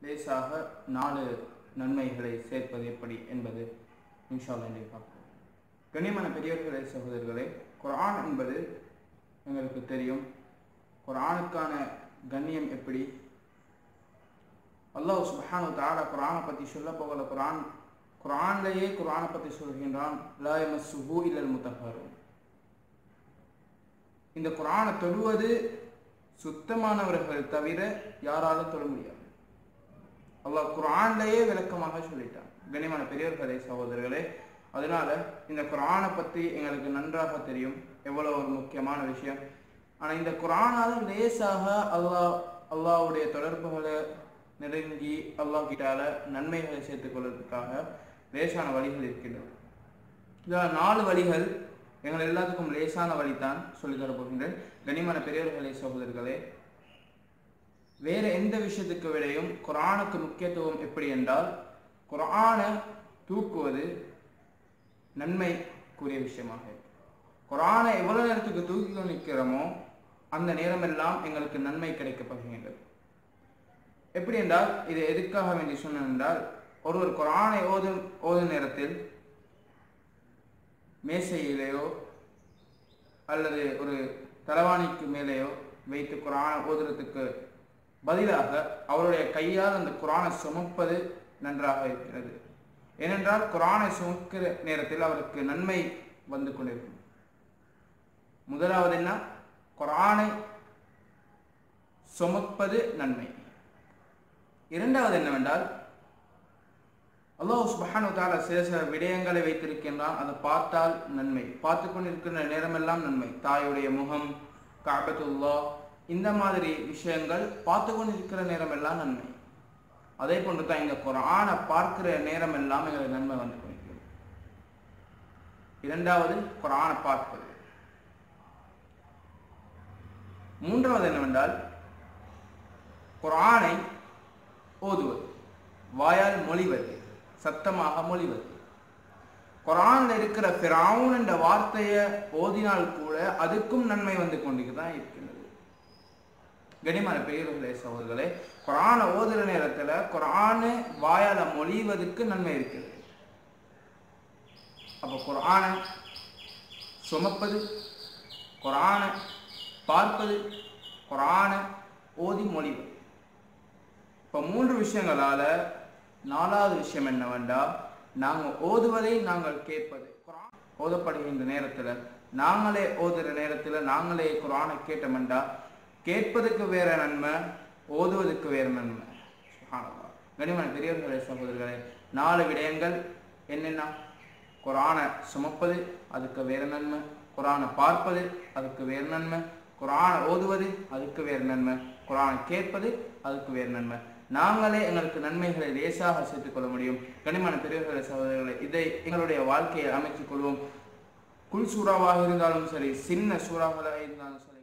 லேசாக நாலு நன்மைகளை சேர்ப்பது எப்படி என்பது இன்ஷால்லா இன்றைக்கு பார்ப்போம் கண்ணியமான பெரியவர்களே சகோதரர்களே குர்ஆன் என்பது எங்களுக்கு தெரியும் குர்ஆனுக்கான கண்ணியம் எப்படி அல்லாஹ் சுப்ஹானு தஆலா குர்ஆனை பற்றி சொல்ல போகல குர்ஆன் குர்ஆன்லேயே குர்ஆனை பற்றி சொல்கின்றான் லா யமஸ்ஸுஹு இல்லல் முத்தஹ்ஹருன் இந்த குர்ஆனை தொழுவது சுத்தமானவர்கள் தவிர யாராலும் தொழ முடியாது அல்லாஹ் குர்ஆன்லேயே விளக்கமாக சொல்லிட்டான் கண்ணியமான பெரியவர்களே சகோதரர்களே அதனால இந்த குர்ஆனை பற்றி எங்களுக்கு நன்றாக தெரியும் எவ்வளோ ஒரு முக்கியமான விஷயம் ஆனால் இந்த குர்ஆனால லேசாக அல்லாஹ் அல்லாஹ்வுடைய தொடர்புகளை நெருங்கி அல்லாஹ் கிட்டால நன்மைகளை சேர்த்துக் கொள்வதற்காக லேசான வழிகள் இருக்கின்றன இதில் நாலு வழிகள் எங்கள் எல்லாத்துக்கும் லேசான வழிதான் சொல்லித் தரப் போகின்றேன் கனிமான பெரியவர்களே சகோதரர்களே வேற எந்த விஷயத்துக்கு விடையும் குரானுக்கு முக்கியத்துவம் எப்படி என்றால் குரானை தூக்குவது நன்மைக்குரிய விஷயமாக இருக்கு குரானை எவ்வளவு நேரத்துக்கு தூக்கி நிற்கிறோமோ அந்த நேரமெல்லாம் எங்களுக்கு நன்மை கிடைக்கப்படுகின்றது எப்படி என்றால் இது எதுக்காக வேண்டி சொன்னேன் என்றால் ஒருவர் குரானை ஓதும் ஓதும் நேரத்தில் மேசையிலேயோ அல்லது ஒரு தலவாணிக்கு மேலேயோ வைத்து குரானை ஓதுறதுக்கு பதிலாக அவருடைய கையால் அந்த குரானை சுமப்பது நன்றாக இருக்கிறது ஏனென்றால் குரானை சுமக்கிற நேரத்தில் அவருக்கு நன்மை வந்து கொண்டிருக்கும் முதலாவது என்ன குரானை சுமப்பது நன்மை இரண்டாவது என்னவென்றால் அல்லாஹ் சுபஹானு தாலா சில சில விடயங்களை வைத்திருக்கின்றான் அதை பார்த்தால் நன்மை பார்த்து கொண்டிருக்கின்ற நேரமெல்லாம் நன்மை தாயுடைய முகம் காபத்துல்லா இந்த மாதிரி விஷயங்கள் பார்த்து கொண்டிருக்கிற நேரமெல்லாம் நன்மை அதே போன்று தான் இந்த குரானை பார்க்கிற நேரம் எல்லாம் எங்களுக்கு நன்மை வந்து கொண்டிருக்கிறது இரண்டாவது குரானை பார்ப்பது மூன்றாவது என்னவென்றால் குரானை ஓதுவது வாயால் மொழிவது சத்தமாக மொழிவது குரான்ல இருக்கிற ஃபிரவுன் என்ற வார்த்தையை ஓதினால் கூட அதுக்கும் நன்மை வந்து கொண்டு தான் இருக்கின்றது கனிமான பெரியவர்களே சகோதரர்களே குரானை ஓதுற நேரத்துல குரானு வாயால மொழிவதற்கு நன்மை இருக்குது அப்போ குரானை சுமப்பது குரானை பார்ப்பது குரானை ஓதி மொழிவது இப்போ மூன்று விஷயங்களால நாலாவது விஷயம் என்னவென்றால் நாங்கள் ஓதுவதை நாங்கள் கேட்பது குரான் ஓதப்படுகின்ற நேரத்தில் நாங்களே ஓதுற நேரத்தில் நாங்களே குரானை கேட்டோம்டா கேட்பதுக்கு வேற நன்மை ஓதுவதற்கு வேற நன்மை கனிமன பெரியவர்களே சகோதரர்களே நாலு விடயங்கள் என்னென்ன குரானை சுமப்பது அதுக்கு வேற நன்மை குரானை பார்ப்பது அதுக்கு வேறு நன்மை குரானை ஓதுவது அதுக்கு வேறு நன்மை குரானை கேட்பது அதுக்கு வேறு நன்மை நாங்களே எங்களுக்கு நன்மைகளை லேசாக சேர்த்துக் கொள்ள முடியும் கனிமான பெரியவர்களே சகோதரர்களே இதை எங்களுடைய வாழ்க்கையை அமைத்துக் கொள்வோம் குல் சூறாவாக இருந்தாலும் சரி சின்ன சூறாவாக இருந்தாலும் சரி